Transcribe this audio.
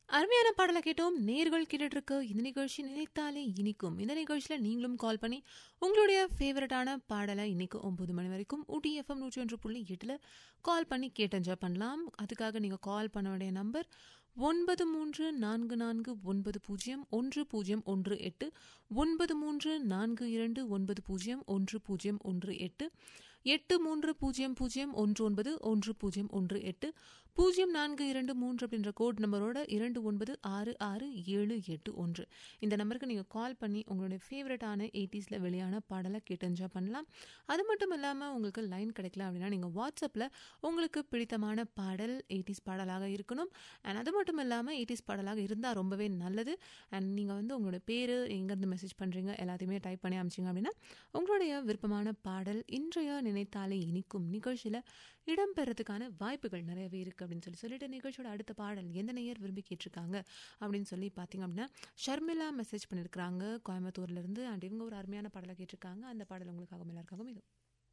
அருமையான பாடலை கேட்டோம் நேர்கள் கேட்டுட்டு இருக்க இந்த நிகழ்ச்சி நினைத்தாலே இனிக்கும் இந்த நிகழ்ச்சியில் நீங்களும் கால் பண்ணி உங்களுடைய ஃபேவரட்டான பாடலை இன்னைக்கு ஒன்பது மணி வரைக்கும் ஊட்டி எஃப்எம் நூற்றி ஒன்று புள்ளி எட்டில் கால் பண்ணி கேட்டு என்ஜாய் பண்ணலாம் அதுக்காக நீங்கள் கால் பண்ண வேண்டிய நம்பர் ஒன்பது மூன்று நான்கு நான்கு ஒன்பது பூஜ்ஜியம் ஒன்று பூஜ்ஜியம் ஒன்று எட்டு ஒன்பது மூன்று நான்கு இரண்டு ஒன்பது பூஜ்ஜியம் ஒன்று பூஜ்ஜியம் ஒன்று எட்டு எட்டு மூன்று பூஜ்ஜியம் பூஜ்ஜியம் ஒன்று ஒன்பது ஒன்று பூஜ்ஜியம் ஒன்று எட்டு பூஜ்ஜியம் நான்கு இரண்டு மூன்று அப்படின்ற கோட் நம்பரோட இரண்டு ஒன்பது ஆறு ஆறு ஏழு எட்டு ஒன்று இந்த நம்பருக்கு நீங்கள் கால் பண்ணி உங்களுடைய ஃபேவரட்டான எயிட்டிஸில் வெளியான பாடலை கேட்டு என்ஜாய் பண்ணலாம் அது மட்டும் இல்லாமல் உங்களுக்கு லைன் கிடைக்கல அப்படின்னா நீங்கள் வாட்ஸ்அப்பில் உங்களுக்கு பிடித்தமான பாடல் எயிட்டிஸ் பாடலாக இருக்கணும் அண்ட் அது மட்டும் இல்லாமல் எயிட்டிஸ் பாடலாக இருந்தால் ரொம்பவே நல்லது அண்ட் நீங்கள் வந்து உங்களோட பேர் எங்கேருந்து மெசேஜ் பண்ணுறீங்க எல்லாத்தையுமே டைப் பண்ணி அமிச்சிங்க அப்படின்னா உங்களுடைய விருப்பமான பாடல் இன்றைய நினைத்தாலே இனிக்கும் நிகழ்ச்சியில் இடம்பெறதுக்கான வாய்ப்புகள் நிறையவே இருக்குது அப்படின்னு சொல்லி சொல்லிட்டு நிகழ்ச்சியோட அடுத்த பாடல் எந்த நேயர் விரும்பி கேட்டிருக்காங்க அப்படின்னு சொல்லி பார்த்தீங்க அப்படின்னா ஷர்மிளா மெசேஜ் பண்ணியிருக்கிறாங்க கோயம்புத்தூர்லேருந்து அண்ட் இவங்க ஒரு அருமையான பாடலை கேட்டிருக்காங்க அந்த பாடல் உங்களுக்காக எல்லாருக்காகவும் இது